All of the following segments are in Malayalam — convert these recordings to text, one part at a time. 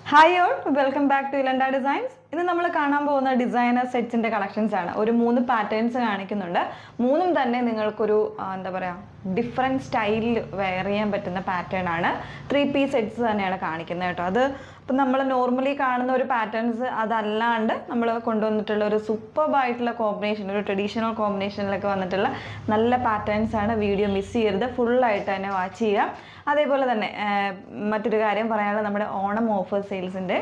hi all welcome back to Elanda designs ഇന്ന് നമ്മൾ കാണാൻ പോകുന്ന ഡിസൈനർ സെറ്റ്സിന്റെ കളക്ഷൻസ് ആണ് ഒരു മൂന്ന് പാറ്റേൺസ് കാണിക്കുന്നുണ്ട് മൂന്നും തന്നെ നിങ്ങൾക്കൊരു ആ, എന്താ പറയുക ഡിഫറെൻറ്റ് സ്റ്റൈലിൽ വെയർ ചെയ്യാൻ പറ്റുന്ന പാറ്റേൺ ആണ് ത്രീ പീസ് സെറ്റ്സ് തന്നെയാണ് കാണിക്കുന്നത് കേട്ടോ അത് ഇപ്പം നമ്മൾ നോർമലി കാണുന്ന ഒരു പാറ്റേൺസ് അതല്ലാണ്ട് നമ്മൾ കൊണ്ടുവന്നിട്ടുള്ള ഒരു സൂപ്പർബ് ആയിട്ടുള്ള കോമ്പിനേഷൻ ഒരു ട്രഡീഷണൽ കോമ്പിനേഷനിലൊക്കെ വന്നിട്ടുള്ള നല്ല പാറ്റേൺസ് ആണ് വീഡിയോ മിസ് ചെയ്യരുത് ഫുള്ളായിട്ട് തന്നെ വാച്ച് ചെയ്യുക അതേപോലെ തന്നെ ആ, മറ്റൊരു കാര്യം പറയാനുള്ളത് നമ്മുടെ ഓണം ഓഫർ സെയിൽസിൻ്റെ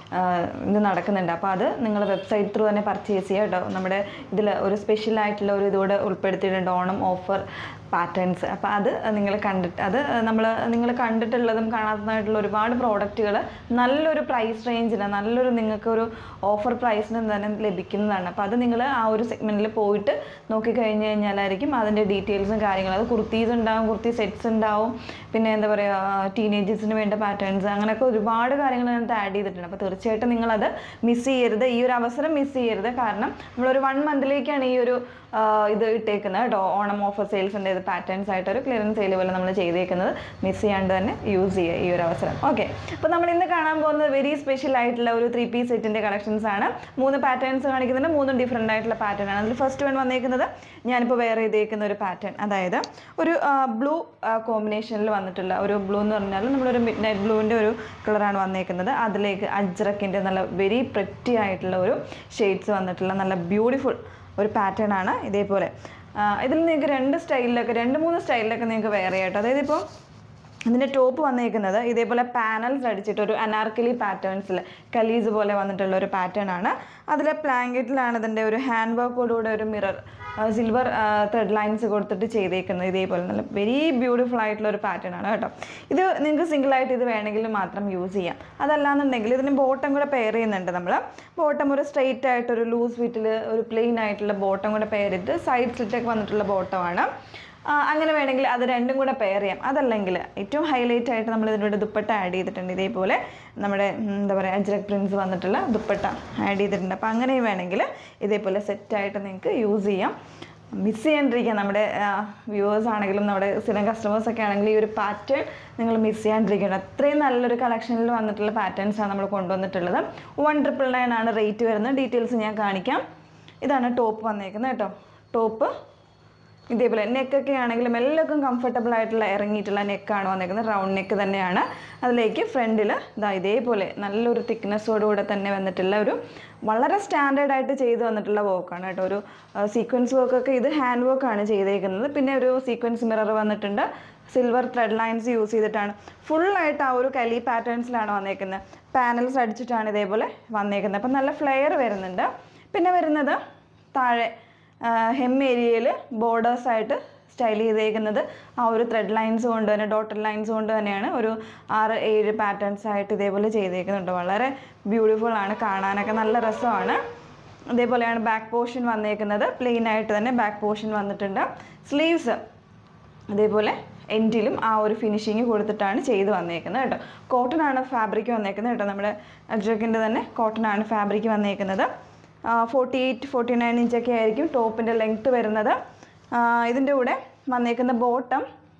ഇത് നടക്കുന്നുണ്ട് അപ്പോൾ അത് നിങ്ങൾ വെബ്സൈറ്റ് ത്രൂ തന്നെ പർച്ചേസ് ചെയ്യുക കേട്ടോ നമ്മുടെ ഇതിൽ ഒരു സ്പെഷ്യൽ ആയിട്ടുള്ള ഒരു ഇതോടെ ഉൾപ്പെടുത്തിയിട്ടുണ്ട് ഓണം ഓഫർ പാറ്റേൺസ് അപ്പോൾ അത് നിങ്ങൾ കണ്ടിട്ട് അത് നമ്മൾ നിങ്ങൾ കണ്ടിട്ടുള്ളതും കാണാത്തതായിട്ടുള്ള ഒരുപാട് പ്രോഡക്റ്റുകൾ നല്ലൊരു പ്രൈസ് റേഞ്ചിന് നല്ലൊരു നിങ്ങൾക്ക് ഒരു ഓഫർ പ്രൈസിന് തന്നെ ലഭിക്കുന്നതാണ് അപ്പോൾ അത് നിങ്ങൾ ആ ഒരു സെഗ്മെൻറ്റിൽ പോയിട്ട് നോക്കിക്കഴിഞ്ഞ് കഴിഞ്ഞാലായിരിക്കും അതിൻ്റെ ഡീറ്റെയിൽസും കാര്യങ്ങളും അത് കുർത്തീസ് ഉണ്ടാവും കുർത്തി സെറ്റ്സ് ഉണ്ടാവും പിന്നെ എന്താ പറയുക ടീനേജേഴ്സിന് വേണ്ട പാറ്റേൺസ് അങ്ങനെയൊക്കെ ഒരുപാട് കാര്യങ്ങൾ അതിനകത്ത് ആഡ് ചെയ്തിട്ടുണ്ട് അപ്പോൾ തീർച്ചയായിട്ടും നിങ്ങളത് മിസ് ചെയ്യരുത് ഈ ഒരു അവസരം മിസ് ചെയ്യരുത് കാരണം നമ്മളൊരു വൺ മന്തിലേക്കാണ് ഈ ഒരു ആ, ഇത് ഇട്ടേക്കുന്നത് കേട്ടോ ഓണം ഓഫർ സെയിൽസിൻ്റെ ഇത് പാറ്റേൺസ് ആയിട്ട് ഒരു ക്ലിയറൻസ് സെയിൽ പോലെ നമ്മൾ ചെയ്തേക്കുന്നത് മിസ് ചെയ്യാണ്ട് തന്നെ യൂസ് ചെയ്യുക ഈ ഒരു അവസരം ഓക്കെ അപ്പോൾ നമ്മൾ ഇന്ന് കാണാൻ പോകുന്നത് വെരി സ്പെഷ്യൽ ആയിട്ടുള്ള ഒരു ത്രീ പീസ് സെറ്റിൻ്റെ കളക്ഷൻസ് ആണ് മൂന്ന് പാറ്റേൺസ് കാണിക്കുന്നുണ്ട് മൂന്നും ഡിഫറെൻ്റ് ആയിട്ടുള്ള പാറ്റേൺ ആണ് അതിൽ ഫസ്റ്റ് വൺ വന്നേക്കുന്നത് ഞാനിപ്പോൾ വേറെ ചെയ്തേക്കുന്ന ഒരു പാറ്റേൺ അതായത് ഒരു ബ്ലൂ കോമ്പിനേഷനിൽ വന്നിട്ടുള്ള ഒരു ബ്ലൂ എന്ന് പറഞ്ഞാൽ നമ്മളൊരു മിഡ് നൈറ്റ് ബ്ലൂവിൻ്റെ ഒരു കളറാണ് വന്നേക്കുന്നത് അതിലേക്ക് അജ്രക്കിൻ്റെ നല്ല വെരി പ്രെറ്റി ആയിട്ടുള്ള ഒരു ഷെയ്ഡ്സ് വന്നിട്ടുള്ള നല്ല ബ്യൂട്ടിഫുൾ ഒരു പാറ്റേൺ ആണ് ഇതേപോലെ ആ, ഇതിൽ നിങ്ങൾക്ക് രണ്ട് സ്റ്റൈലിലൊക്കെ രണ്ട് മൂന്ന് സ്റ്റൈലിലൊക്കെ നിങ്ങൾക്ക് വേറെ ആയിട്ട് അതായത് ഇപ്പോൾ ഇതിൻ്റെ ടോപ്പ് വന്നേക്കുന്നത് ഇതേപോലെ പാനൽസ് അടിച്ചിട്ട് ഒരു അനാർക്കലി പാറ്റേൺസിൽ കലീസ് പോലെ വന്നിട്ടുള്ള ഒരു പാറ്റേൺ ആണ് അതിലെ പ്ലാങ്കറ്റിലാണ് ഇതിൻ്റെ ഒരു ഹാൻഡ് വർക്കോടുകൂടെ ഒരു മിറർ സിൽവർ ത്രെഡ് ലൈൻസ് കൊടുത്തിട്ട് ചെയ്തേക്കുന്നത് ഇതേപോലെ നല്ല വെരി ബ്യൂട്ടിഫുൾ ആയിട്ടുള്ള ഒരു പാറ്റേൺ ആണ് കേട്ടോ ഇത് നിങ്ങൾക്ക് സിംഗിളായിട്ട് ഇത് വേണമെങ്കിൽ മാത്രം യൂസ് ചെയ്യാം അതല്ലാന്നുണ്ടെങ്കിൽ ഇതിന് ബോട്ടം കൂടെ പെയർ ചെയ്യുന്നുണ്ട് നമ്മൾ ബോട്ടം ഒരു സ്ട്രെയിറ്റ് ആയിട്ട് ഒരു ലൂസ് ഫിറ്റിൽ ഒരു പ്ലെയിൻ ആയിട്ടുള്ള ബോട്ടം കൂടെ പെയർ ചെയ്തിട്ട് സൈഡ് സ്ലിറ്റൊക്കെ വന്നിട്ടുള്ള ബോട്ടമാണ് ആ, അങ്ങനെ വേണമെങ്കിൽ അത് രണ്ടും കൂടെ പെയർ ചെയ്യാം അതല്ലെങ്കിൽ ഏറ്റവും ഹൈലൈറ്റ് ആയിട്ട് നമ്മൾ ഇതിൻ്റെ ദുപ്പട്ട ആഡ് ചെയ്തിട്ടുണ്ട് ഇതേപോലെ നമ്മുടെ ഉം, എന്താ പറയുക അജ്രക് പ്രിൻസ് വന്നിട്ടുള്ള ദുപ്പട്ട ആഡ് ചെയ്തിട്ടുണ്ട് അപ്പോൾ അങ്ങനെ വേണമെങ്കിൽ ഇതേപോലെ സെറ്റായിട്ട് നിങ്ങൾക്ക് യൂസ് ചെയ്യാം മിസ് ചെയ്യാണ്ടിരിക്കുക നമ്മുടെ വ്യൂവേഴ്സ് ആണെങ്കിലും നമ്മുടെ സ്ഥിരം കസ്റ്റമേഴ്സ് ഒക്കെ ആണെങ്കിലും ഈ ഒരു പാറ്റേൺ നിങ്ങൾ മിസ് ചെയ്യാണ്ടിരിക്കണം അത്രയും നല്ലൊരു കളക്ഷനിൽ വന്നിട്ടുള്ള പാറ്റേൺസ് ആണ് നമ്മൾ കൊണ്ടുവന്നിട്ടുള്ളത് വൺ ട്രിപ്പിൾ നയൻ ആണ് റേറ്റ് വരുന്നത് ഡീറ്റെയിൽസ് ഞാൻ കാണിക്കാം ഇതാണ് ടോപ്പ് വന്നേക്കുന്നത് കേട്ടോ ടോപ്പ് ഇതേപോലെ നെക്കൊക്കെ ആണെങ്കിലും എല്ലാവർക്കും കംഫർട്ടബിൾ ആയിട്ടുള്ള ഇറങ്ങിയിട്ടുള്ള നെക്കാണ് വന്നേക്കുന്നത് റൗണ്ട് നെക്ക് തന്നെയാണ് അതിലേക്ക് ഫ്രണ്ടിൽ ഇതാ ഇതേപോലെ നല്ലൊരു തിക്നെസ്സോടുകൂടെ തന്നെ വന്നിട്ടുള്ള ഒരു വളരെ സ്റ്റാൻഡേർഡ് ആയിട്ട് ചെയ്ത് വന്നിട്ടുള്ള വർക്കാണ് കേട്ടോ ഒരു സീക്വൻസ് വർക്കൊക്കെ ഇത് ഹാൻഡ് വർക്കാണ് ചെയ്തേക്കുന്നത് പിന്നെ ഒരു സീക്വൻസ് മിറർ വന്നിട്ടുണ്ട് സിൽവർ ത്രെഡ് ലൈൻസ് യൂസ് ചെയ്തിട്ടാണ് ഫുള്ളായിട്ട് ആ ഒരു കലി പാറ്റേൺസിലാണ് വന്നേക്കുന്നത് പാനൽസ് അടിച്ചിട്ടാണ് ഇതേപോലെ വന്നേക്കുന്നത് അപ്പം നല്ല ഫ്ലെയർ വരുന്നുണ്ട് പിന്നെ വരുന്നത് താഴെ ഹെം ഏരിയയിൽ ബോർഡേഴ്സായിട്ട് സ്റ്റൈൽ ചെയ്തേക്കുന്നത് ആ ഒരു ത്രെഡ് ലൈൻസ് കൊണ്ട് തന്നെ ഡോട്ടഡ് ലൈൻസ് കൊണ്ട് തന്നെയാണ് ഒരു ആറ് ഏഴ് പാറ്റേൺസ് ആയിട്ട് ഇതേപോലെ ചെയ്തേക്കുന്നുണ്ട് വളരെ ബ്യൂട്ടിഫുൾ ആണ് കാണാനൊക്കെ നല്ല രസമാണ് അതേപോലെയാണ് ബാക്ക് പോർഷൻ വന്നേക്കുന്നത് പ്ലെയിൻ ആയിട്ട് തന്നെ ബാക്ക് പോർഷൻ വന്നിട്ടുണ്ട് സ്ലീവ്സ് അതേപോലെ എൻഡിലും ആ ഒരു ഫിനിഷിങ് കൊടുത്തിട്ടാണ് ചെയ്ത് വന്നേക്കുന്നത് കേട്ടോ കോട്ടൺ ആണ് ഫാബ്രിക് വന്നേക്കുന്നത് കേട്ടോ നമ്മുടെ അജ്രക്കിൻ്റെ തന്നെ കോട്ടൺ ആണ് ഫാബ്രിക് വന്നേക്കുന്നത് ഫോർട്ടി എയ്റ്റ് ഫോർട്ടി നയൻ ഇഞ്ചൊക്കെ ആയിരിക്കും ടോപ്പിൻ്റെ ലെങ്ത്ത് വരുന്നത് ആ, ഇതിൻ്റെ കൂടെ വന്നേക്കുന്ന ബോട്ടം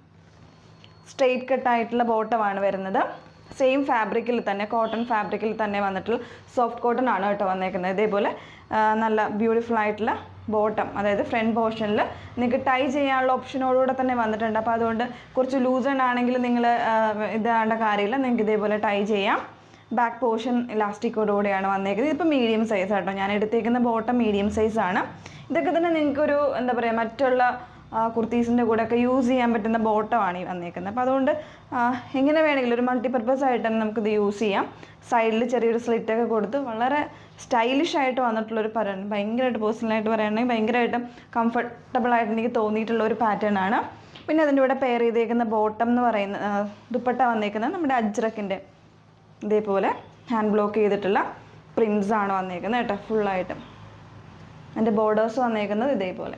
സ്ട്രെയിറ്റ് കട്ട് ആയിട്ടുള്ള ബോട്ടമാണ് വരുന്നത് സെയിം ഫാബ്രിക്കിൽ തന്നെ കോട്ടൺ ഫാബ്രിക്കിൽ തന്നെ വന്നിട്ടുള്ള സോഫ്റ്റ് കോട്ടൺ ആണ് കേട്ടോ വന്നേക്കുന്നത് ഇതേപോലെ ആ, നല്ല ബ്യൂട്ടിഫുൾ ആയിട്ടുള്ള ബോട്ടം അതായത് ഫ്രണ്ട് പോർഷനിൽ നിങ്ങൾക്ക് ടൈ ചെയ്യാനുള്ള ഓപ്ഷനോടുകൂടെ തന്നെ വന്നിട്ടുണ്ട് അപ്പോൾ അതുകൊണ്ട് കുറച്ച് ലൂസൺ ആണെങ്കിൽ നിങ്ങൾ ഇതാണ്ട കാര്യമില്ല നിങ്ങൾക്ക് ഇതേപോലെ ടൈ ചെയ്യാം ബാക്ക് പോർഷൻ ഇലാസ്റ്റിക്കോടുകൂടിയാണ് വന്നേക്കുന്നത് ഇതിപ്പോൾ മീഡിയം സൈസ് ആട്ടോ ഞാൻ എടുത്തേക്കുന്ന ബോട്ടം മീഡിയം സൈസ് ആണ് ഇതൊക്കെ തന്നെ നിങ്ങൾക്കൊരു എന്താ പറയുക മറ്റുള്ള കുർത്തീസിൻ്റെ കൂടെ ഒക്കെ യൂസ് ചെയ്യാൻ പറ്റുന്ന ബോട്ടമാണ് ഈ വന്നേക്കുന്നത് അപ്പോൾ അതുകൊണ്ട് ആ, എങ്ങനെ വേണമെങ്കിലും ഒരു മൾട്ടിപർപ്പസ് ആയിട്ട് തന്നെ നമുക്കിത് യൂസ് ചെയ്യാം സൈഡിൽ ചെറിയൊരു സ്ലിറ്റ് ഒക്കെ കൊടുത്ത് വളരെ സ്റ്റൈലിഷ് ആയിട്ട് വന്നിട്ടുള്ളൊരു പരൻ ഭയങ്കരമായിട്ട് പേഴ്സണലായിട്ട് പറയുകയാണെങ്കിൽ ഭയങ്കരമായിട്ട് കംഫർട്ടബിൾ ആയിട്ട് എനിക്ക് തോന്നിയിട്ടുള്ള ഒരു പാറ്റേൺ ആണ് പിന്നെ അതിൻ്റെ കൂടെ പെയർ ചെയ്തേക്കുന്ന ബോട്ടം എന്ന് പറയുന്ന ആ, ദുപ്പട്ട വന്നേക്കുന്നത് നമ്മുടെ അജ്രക്കിൻ്റെ ഇതേപോലെ ഹാൻഡ് ബ്ലോക്ക് ചെയ്തിട്ടുള്ള പ്രിൻസ് ആണ് വന്നേക്കുന്നത് കേട്ടോ ഫുള്ളായിട്ട് അതിൻ്റെ ബോർഡേഴ്സ് വന്നേക്കുന്നത് ഇതേപോലെ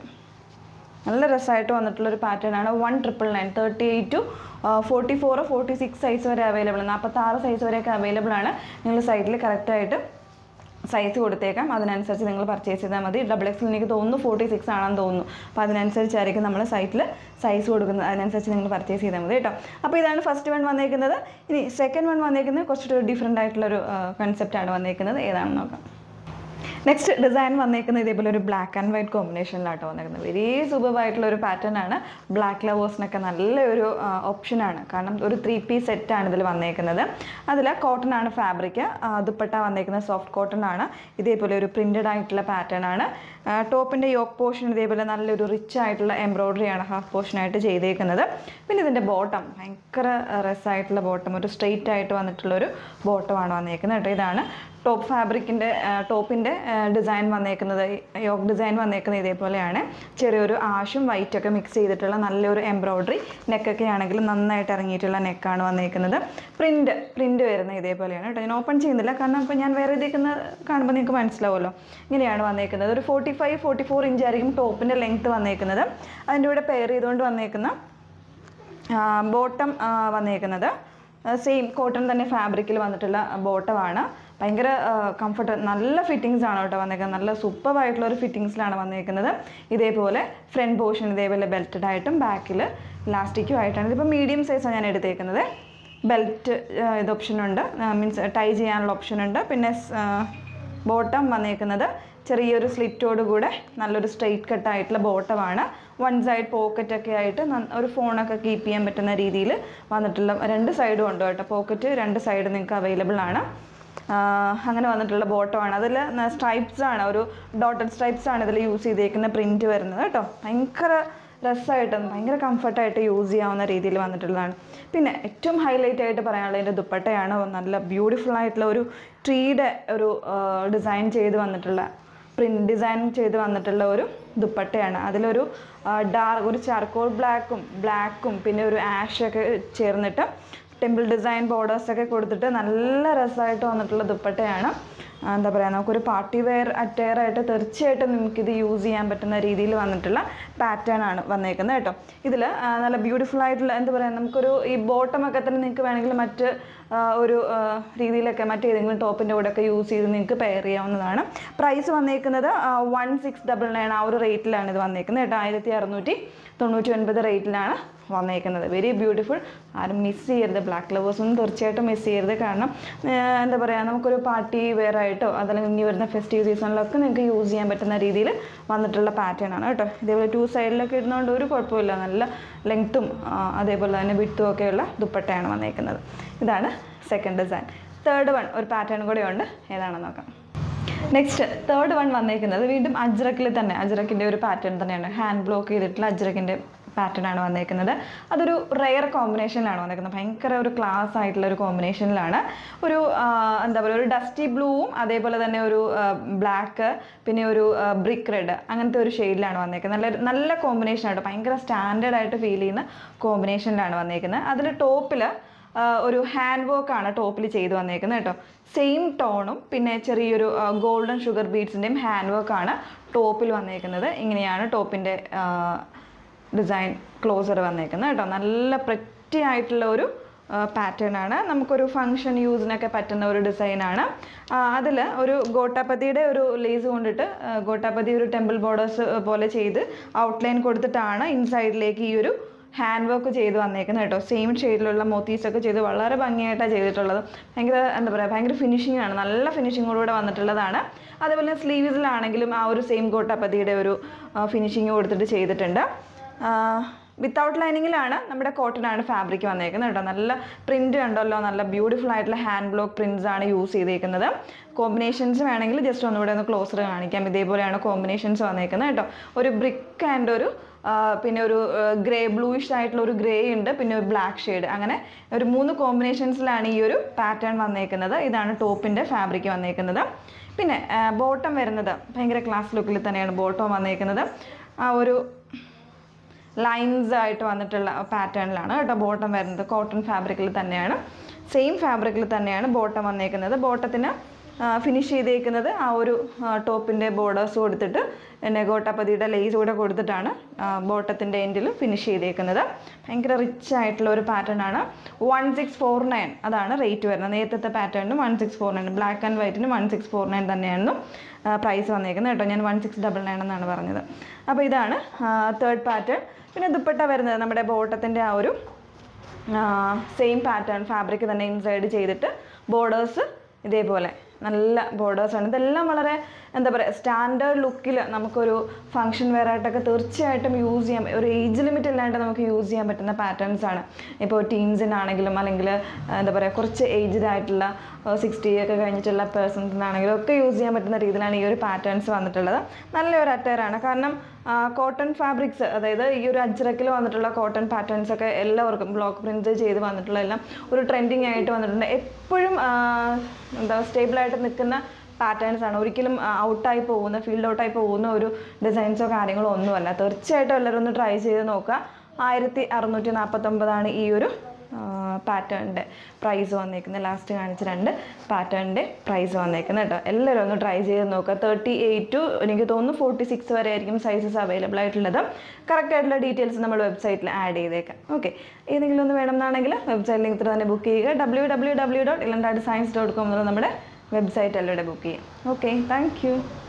നല്ല രസമായിട്ട് വന്നിട്ടുള്ള ഒരു പാറ്റേൺ ആണ് one triple nine thirty eight to forty four forty six size വരെ അവൈലബിൾ നാൽപ്പത്താറ് സൈസ് വരെയൊക്കെ അവൈലബിൾ ആണ് നിങ്ങൾ സൈറ്റിൽ കറക്റ്റായിട്ട് സൈസ് കൊടുത്തേക്കാം അതിനനുസരിച്ച് നിങ്ങൾ പർച്ചേസ് ചെയ്താൽ മതി ഡബിൾ എക്സിൽ എനിക്ക് തോന്നുന്നു ഫോർട്ടി സിക്സ് ആണെന്ന് തോന്നുന്നു അപ്പോൾ അതിനനുസരിച്ചായിരിക്കും നമ്മൾ സൈറ്റിൽ സൈസ് കൊടുക്കുന്നത് അതിനനുസരിച്ച് നിങ്ങൾ പർച്ചേസ് ചെയ്താൽ മതി കേട്ടോ അപ്പോൾ ഇതാണ് ഫസ്റ്റ് വൺ വന്നേക്കുന്നത് ഇനി സെക്കൻഡ് വൺ വന്നേക്കുന്നത് കുറച്ചൊരു ഡിഫറെൻ്റ് ആയിട്ടുള്ളൊരു കൺസെപ്റ്റാണ് വന്നേക്കുന്നത് ഏതാണെന്ന് നോക്കാം നെക്സ്റ്റ് ഡിസൈൻ വന്നേക്കുന്നത് ഇതേപോലെ ഒരു ബ്ലാക്ക് ആൻഡ് വൈറ്റ് കോമ്പിനേഷനിലാട്ടോ വന്നേക്കുന്നത് വെരി സൂപ്പർ ആയിട്ടുള്ള ഒരു പാറ്റേൺ ആണ് ബ്ലാക്ക് ലവേഴ്സിനൊക്കെ നല്ലൊരു ഓപ്ഷനാണ് കാരണം ഒരു ത്രീ പീസ് സെറ്റാണ് ഇതിൽ വന്നേക്കുന്നത് അതിൽ കോട്ടൺ ആണ് ഫാബ്രിക് ദുപ്പട്ട വന്നേക്കുന്നത് സോഫ്റ്റ് കോട്ടൺ ആണ് ഇതേപോലെ ഒരു പ്രിൻറ്റഡ് ആയിട്ടുള്ള പാറ്റേൺ ആണ് ടോപ്പിൻ്റെ യോക്ക് പോർഷൻ ഇതേപോലെ നല്ലൊരു റിച്ച് ആയിട്ടുള്ള എംബ്രോയ്ഡറി ആണ് ഹാഫ് പോർഷനായിട്ട് ചെയ്തേക്കുന്നത് പിന്നെ ഇതിൻ്റെ ബോട്ടം ഭയങ്കര രസമായിട്ടുള്ള ബോട്ടം ഒരു സ്ട്രെയിറ്റ് ആയിട്ട് വന്നിട്ടുള്ള ഒരു ബോട്ടമാണ് വന്നേക്കുന്നത് കേട്ടോ ഇതാണ് ടോപ്പ് ഫാബ്രിക്കിൻ്റെ ടോപ്പിൻ്റെ ഡിസൈൻ വന്നേക്കുന്നത് യോക്ക് ഡിസൈൻ വന്നേക്കുന്നത് ഇതേപോലെയാണ് ചെറിയൊരു ആഷും വൈറ്റൊക്കെ മിക്സ് ചെയ്തിട്ടുള്ള നല്ലൊരു എംബ്രോയ്ഡറി നെക്കൊക്കെ ആണെങ്കിലും നന്നായിട്ട് ഇറങ്ങിയിട്ടുള്ള നെക്കാണ് വന്നേക്കുന്നത് പ്രിൻറ്റ് പ്രിൻറ്റ് വരുന്നത് ഇതേപോലെയാണ് കേട്ടോ ഞാൻ ഓപ്പൺ ചെയ്യുന്നില്ല കാരണം ഇപ്പോൾ ഞാൻ വേറെ ഇതേക്കുന്ന കാണുമ്പോൾ നിങ്ങൾക്ക് മനസ്സിലാവുമല്ലോ ഇങ്ങനെയാണ് വന്നേക്കുന്നത് ഒരു forty five forty four inch ആയിരിക്കും ടോപ്പിൻ്റെ ലെങ്ത്ത് വന്നേക്കുന്നത് അതിൻ്റെ കൂടെ പെയർ ചെയ്തുകൊണ്ട് വന്നേക്കുന്ന ബോട്ടം വന്നേക്കുന്നത് സെയിം കോട്ടൺ തന്നെ ഫാബ്രിക്കിൽ വന്നിട്ടുള്ള ബോട്ടമാണ് ഭയങ്കര കംഫർട്ട് നല്ല ഫിറ്റിങ്സ് ആണ് കേട്ടോ വന്നേക്കുന്നത് നല്ല സൂപ്പർ ആയിട്ടുള്ള ഒരു ഫിറ്റിങ്സിലാണ് വന്നേക്കുന്നത് ഇതേപോലെ ഫ്രണ്ട് പോർഷൻ ഇതേപോലെ ബെൽറ്റഡ് ആയിട്ടും ബാക്കിൽ ഇലാസ്റ്റിക്കും ആയിട്ടാണ് ഇതിപ്പോൾ മീഡിയം സൈസാണ് ഞാൻ എടുത്തേക്കുന്നത് ബെൽറ്റ് ഇത് ഓപ്ഷൻ ഉണ്ട് മീൻസ് ടൈ ചെയ്യാനുള്ള ഓപ്ഷൻ ഉണ്ട് പിന്നെ ബോട്ടം വന്നേക്കുന്നത് ചെറിയൊരു സ്ലിറ്റോട് കൂടെ നല്ലൊരു സ്ട്രെയിറ്റ് കട്ട് ആയിട്ടുള്ള ബോട്ടമാണ് വൺ സൈഡ് പോക്കറ്റ് ഒക്കെ ആയിട്ട് നന്ന- ഒരു ഫോണൊക്കെ കീപ്പ് ചെയ്യാൻ പറ്റുന്ന രീതിയിൽ വന്നിട്ടുള്ള രണ്ട് സൈഡും ഉണ്ട് കേട്ടോ പോക്കറ്റ് രണ്ട് സൈഡ് നിങ്ങൾക്ക് അവൈലബിൾ ആണ് ആഹ് അങ്ങനെ വന്നിട്ടുള്ള ബോട്ടമാണ് അതിൽ സ്ട്രൈപ്സ് ആണ് ഒരു ഡോട്ടഡ് സ്ട്രൈപ്സ് ആണ് ഇതിൽ യൂസ് ചെയ്തേക്കുന്ന പ്രിൻറ്റ് വരുന്നത് കേട്ടോ ഭയങ്കര രസമായിട്ടും ഭയങ്കര കംഫർട്ടായിട്ട് യൂസ് ചെയ്യാവുന്ന രീതിയിൽ വന്നിട്ടുള്ളതാണ് പിന്നെ ഏറ്റവും ഹൈലൈറ്റ് ആയിട്ട് പറയാനുള്ളത് ഇതിൻ്റെ ദുപ്പട്ടയാണ് നല്ല ബ്യൂട്ടിഫുൾ ആയിട്ടുള്ള ഒരു ട്രീയുടെ ഒരു ഡിസൈൻ ചെയ്ത് വന്നിട്ടുള്ള പ്രിൻറ്റ് ഡിസൈൻ ചെയ്ത് വന്നിട്ടുള്ള ഒരു ദുപ്പട്ടയാണ് അതിലൊരു ഡാർക്ക് ഒരു ചാർക്കോൾ ബ്ലാക്കും ബ്ലാക്കും പിന്നെ ഒരു ആഷൊക്കെ ചേർന്നിട്ട് ടെമ്പിൾ ഡിസൈൻ ബോർഡേഴ്സൊക്കെ കൊടുത്തിട്ട് നല്ല രസമായിട്ട് വന്നിട്ടുള്ള ദുപ്പട്ടയാണ് ആ, എന്താ പറയുക നമുക്കൊരു പാർട്ടി വെയർ അറ്റയർ ആയിട്ട് തീർച്ചയായിട്ടും നമുക്കിത് യൂസ് ചെയ്യാൻ പറ്റുന്ന രീതിയിൽ വന്നിട്ടുള്ള പാറ്റേൺ ആണ് വന്നേക്കുന്നത് കേട്ടോ ഇതിൽ നല്ല ബ്യൂട്ടിഫുൾ ആയിട്ടുള്ള എന്താ പറയുക നമുക്കൊരു ഈ ബോട്ടമൊക്കെ തന്നെ നിങ്ങൾക്ക് വേണമെങ്കിൽ മറ്റ് ആ, ഒരു ആ, രീതിയിലൊക്കെ മറ്റേതെങ്കിലും ടോപ്പിൻ്റെ കൂടെ ഒക്കെ യൂസ് ചെയ്ത് നിങ്ങൾക്ക് പെയർ ചെയ്യാവുന്നതാണ് പ്രൈസ് വന്നേക്കുന്നത് വൺ സിക്സ് ഡബിൾ നയൻ ആ ഒരു റേറ്റിലാണ് ഇത് വന്നേക്കുന്നത് കേട്ടോ ആയിരത്തി അറുന്നൂറ്റി തൊണ്ണൂറ്റി ഒൻപത് റേറ്റിലാണ് വന്നേക്കുന്നത് വെരി ബ്യൂട്ടിഫുൾ ആരും മിസ് ചെയ്യരുത് ബ്ലാക്ക് ലവേഴ്സൊന്നും തീർച്ചയായിട്ടും മിസ് ചെയ്യരുത് കാരണം ആ, എന്താ പറയുക നമുക്കൊരു പാർട്ടി വെയർ ആയിട്ടോ അതല്ലെങ്കിൽ ഇനി വരുന്ന ഫെസ്റ്റീവ് സീസണിലൊക്കെ നിങ്ങൾക്ക് യൂസ് ചെയ്യാൻ പറ്റുന്ന രീതിയിൽ വന്നിട്ടുള്ള പാറ്റേൺ ആണ് കേട്ടോ ഇതേപോലെ ടു സൈഡിലൊക്കെ ഇടുന്നതുകൊണ്ട് ഒരു കുഴപ്പമില്ല നല്ല ലെങ്ത്തും അതേപോലെ തന്നെ വിട്ടും ഒക്കെയുള്ള ദുപ്പട്ടയാണ് വന്നേക്കുന്നത് ഇതാണ് സെക്കൻഡ് ഡിസൈൻ തേർഡ് വൺ ഒരു പാറ്റേൺ കൂടെ ഉണ്ട് ഏതാണെന്ന് നോക്കാം നെക്സ്റ്റ് തേർഡ് വൺ വന്നേക്കുന്നത് വീണ്ടും അജ്രക്കിൽ തന്നെ അജ്രക്കിൻ്റെ ഒരു പാറ്റേൺ തന്നെയാണ് ഹാൻഡ് ബ്ലോക്ക് ചെയ്തിട്ടുള്ള അജ്രക്കിൻ്റെ പാറ്റേൺ ആണ് വന്നേക്കുന്നത് അതൊരു റെയർ കോമ്പിനേഷനിലാണ് വന്നേക്കുന്നത് ഭയങ്കര ഒരു ക്ലാസ് ആയിട്ടുള്ള ഒരു കോമ്പിനേഷനിലാണ് ഒരു ആ, എന്താ പറയുക ഒരു ഡസ്റ്റി ബ്ലൂവും അതേപോലെ തന്നെ ഒരു ബ്ലാക്ക് പിന്നെ ഒരു ബ്രിക്ക് റെഡ് അങ്ങനത്തെ ഒരു ഷെയ്ഡിലാണ് വന്നേക്കുന്നത് നല്ല നല്ല കോമ്പിനേഷൻ ആയിട്ട് ഭയങ്കര സ്റ്റാൻഡേർഡ് ആയിട്ട് ഫീൽ ചെയ്യുന്ന കോമ്പിനേഷനിലാണ് വന്നേക്കുന്നത് അതിൽ ടോപ്പിൽ ഒരു ഹാൻഡ് വർക്ക് ആണ് ടോപ്പിൽ ചെയ്ത് വന്നേക്കുന്നത് കേട്ടോ സെയിം ടോണും പിന്നെ ചെറിയൊരു ഗോൾഡൻ ഷുഗർ ബീഡ്സിൻ്റെയും ഹാൻഡ് വർക്ക് ആണ് ടോപ്പിൽ വന്നേക്കുന്നത് ഇങ്ങനെയാണ് ടോപ്പിൻ്റെ ഡിസൈൻ ക്ലോസർ വന്നേക്കുന്നത് കേട്ടോ നല്ല പ്രറ്റി ആയിട്ടുള്ള ഒരു പാറ്റേൺ ആണ് നമുക്കൊരു ഫങ്ഷൻ യൂസിനൊക്കെ പറ്റുന്ന ഒരു ഡിസൈനാണ് അതിൽ ഒരു ഗോട്ടാപ്പതിയുടെ ഒരു ലേസ് കൊണ്ടിട്ട് ആ, ഗോട്ടാപ്പതി ഒരു ടെമ്പിൾ ബോർഡേഴ്സ് പോലെ ചെയ്ത് ഔട്ട്ലൈൻ കൊടുത്തിട്ടാണ് ഇൻസൈഡിലേക്ക് ഈ ഒരു ഹാൻഡ് വർക്ക് ചെയ്ത് വന്നേക്കുന്നത് കേട്ടോ സെയിം ഷെയ്ഡിലുള്ള മോത്തീസ് ഒക്കെ ചെയ്ത് വളരെ ഭംഗിയായിട്ടാണ് ചെയ്തിട്ടുള്ളത് ഭയങ്കര എന്താ പറയുക ഭയങ്കര ഫിനിഷിംഗ് ആണ് നല്ല ഫിനിഷിങ്ങോടുകൂടെ വന്നിട്ടുള്ളതാണ് അതേപോലെ സ്ലീവ്സിലാണെങ്കിലും ആ ഒരു സെയിം കോട്ടാപ്പതിയുടെ ഒരു ഫിനിഷിങ് കൊടുത്തിട്ട് ചെയ്തിട്ടുണ്ട് വിത്തൗട്ട് ലൈനിങ്ങിലാണ് നമ്മുടെ കോട്ടൺ ആണ് ഫാബ്രിക് വന്നേക്കുന്നത് കേട്ടോ നല്ല പ്രിന്റ് ഉണ്ടല്ലോ നല്ല ബ്യൂട്ടിഫുൾ ആയിട്ടുള്ള ഹാൻഡ് ബ്ലോക്ക് പ്രിന്റ്സ് ആണ് യൂസ് ചെയ്തേക്കുന്നത് കോമ്പിനേഷൻസ് വേണമെങ്കിൽ ജസ്റ്റ് ഒന്നുകൂടെ ഒന്ന് ക്ലോസർ കാണിക്കാം ഇതേപോലെയാണ് കോമ്പിനേഷൻസ് വന്നേക്കുന്നത് കേട്ടോ ഒരു ബ്രിക്ക് ആൻഡ് ഒരു ആ, പിന്നെ ഒരു ഗ്രേ ബ്ലൂയിഷ് ആയിട്ടുള്ള ഒരു ഗ്രേ ഉണ്ട് പിന്നെ ഒരു ബ്ലാക്ക് ഷെയ്ഡ് അങ്ങനെ ഒരു മൂന്ന് കോമ്പിനേഷൻസിലാണ് ഈ ഒരു പാറ്റേൺ വന്നേക്കുന്നത് ഇതാണ് ടോപ്പിൻ്റെ ഫാബ്രിക് വന്നേക്കുന്നത് പിന്നെ ബോട്ടം വരുന്നത് ഭയങ്കര ക്ലാസ് ലുക്കിൽ തന്നെയാണ് ബോട്ടം വന്നേക്കുന്നത് ആ ഒരു ലൈൻസ് ആയിട്ട് വന്നിട്ടുള്ള പാറ്റേണിലാണ് കേട്ടോ ബോട്ടം വരുന്നത് കോട്ടൺ ഫാബ്രിക്കിൽ തന്നെയാണ് സെയിം ഫാബ്രിക്കിൽ തന്നെയാണ് ബോട്ടം വന്നേക്കുന്നത് ബോട്ടത്തിന് ഫിനിഷ് ചെയ്തേക്കുന്നത് ആ ഒരു ടോപ്പിൻ്റെ ബോർഡേഴ്സ് കൊടുത്തിട്ട് നെഗോട്ടപ്പതിയുടെ ലേസ് കൂടെ കൊടുത്തിട്ടാണ് ബോട്ടത്തിൻ്റെ എൻഡിൽ ഫിനിഷ് ചെയ്തേക്കുന്നത് ഭയങ്കര റിച്ച് ആയിട്ടുള്ള ഒരു പാറ്റേൺ ആണ് വൺ സിക്സ് ഫോർ നയൻ അതാണ് റേറ്റ് വരുന്നത് നേരത്തെ പാറ്റേണിന് one six four nine black and വൈറ്റിന് വൺ സിക്സ് ഫോർ നയൻ തന്നെയായിരുന്നു പ്രൈസ് വന്നേക്കുന്നത് കേട്ടോ ഞാൻ വൺ സിക്സ് ഡബിൾ നയൻ എന്നാണ് പറഞ്ഞത് അപ്പോൾ ഇതാണ് തേർഡ് പാറ്റേൺ പിന്നെ ദുപ്പട്ട വരുന്നത് നമ്മുടെ ബോട്ടത്തിൻ്റെ ആ ഒരു സെയിം പാറ്റേൺ ഫാബ്രിക് തന്നെ ഇൻസൈഡ് ചെയ്തിട്ട് ബോർഡേഴ്സ് ഇതേപോലെ നല്ല ബോർഡേഴ്സാണ് ഇതെല്ലാം വളരെ എന്താ പറയുക സ്റ്റാൻഡേർഡ് ലുക്കിൽ നമുക്കൊരു ഫങ്ഷൻ വെയർ ആയിട്ടൊക്കെ തീർച്ചയായിട്ടും യൂസ് ചെയ്യാൻ ഒരു ഏജ് ലിമിറ്റ് ഇല്ലാണ്ട് നമുക്ക് യൂസ് ചെയ്യാൻ പറ്റുന്ന പാറ്റേൺസ് ആണ് ഇപ്പോൾ ടീൻസിനാണെങ്കിലും അല്ലെങ്കിൽ എന്താ പറയുക കുറച്ച് ഏജ്ഡ് ആയിട്ടുള്ള സിക്സ്റ്റി ഒക്കെ കഴിഞ്ഞിട്ടുള്ള പേഴ്സൺസിനാണെങ്കിലും ഒക്കെ യൂസ് ചെയ്യാൻ പറ്റുന്ന രീതിയിലാണ് ഈ ഒരു പാറ്റേൺസ് വന്നിട്ടുള്ളത് നല്ലൊരു അറ്റയറാണ് കാരണം കോട്ടൺ ഫാബ്രിക്സ് അതായത് ഈ ഒരു അജ്രക്കിൽ വന്നിട്ടുള്ള കോട്ടൺ പാറ്റേൺസ് ഒക്കെ എല്ലാവർക്കും ബ്ലോക്ക് പ്രിന്റ് ചെയ്ത് വന്നിട്ടുള്ള എല്ലാം ഒരു ട്രെൻഡിങ് ആയിട്ട് വന്നിട്ടുണ്ട് എപ്പോഴും ആ, എന്താ സ്റ്റേബിളായിട്ട് നിൽക്കുന്ന പാറ്റേൺസ് ആണ് ഒരിക്കലും ഔട്ടായി പോകുന്ന ഫീൽഡ് ഔട്ടായി പോകുന്ന ഒരു ഡിസൈൻസോ കാര്യങ്ങളോ ഒന്നുമല്ല തീർച്ചയായിട്ടും എല്ലാവരും ഒന്ന് ട്രൈ ചെയ്ത് നോക്കുക ആയിരത്തി അറുന്നൂറ്റി നാൽപ്പത്തൊമ്പതാണ് ഈ ഒരു പാറ്റേണിൻ്റെ പ്രൈസ് വന്നേക്കുന്നത് ലാസ്റ്റ് കാണിച്ച രണ്ട് പാറ്റേണിൻ്റെ പ്രൈസ് വന്നേക്കുന്നത് കേട്ടോ എല്ലാവരും ഒന്ന് ട്രൈ ചെയ്ത് നോക്കുക തേർട്ടി എയ്റ്റ് ടു എനിക്ക് തോന്നുന്നു ഫോർട്ടി സിക്സ് വരെ ആയിരിക്കും സൈസസ് അവൈലബിൾ ആയിട്ടുള്ളത് കറക്റ്റ് ആയിട്ടുള്ള ഡീറ്റെയിൽസ് നമ്മൾ വെബ്സൈറ്റിൽ ആഡ് ചെയ്തേക്കാം ഓക്കെ ഏതെങ്കിലും ഒന്ന് വേണമെന്നാണെങ്കിൽ വെബ്സൈറ്റ് ലിങ്ക് തന്നെ ബുക്ക് ചെയ്യുക W W W dot Elanda designs dot com എന്നുള്ള നമ്മുടെ വെബ്സൈറ്റ് എല്ലാം ബുക്ക് ചെയ്യാം ഓക്കെ താങ്ക് യു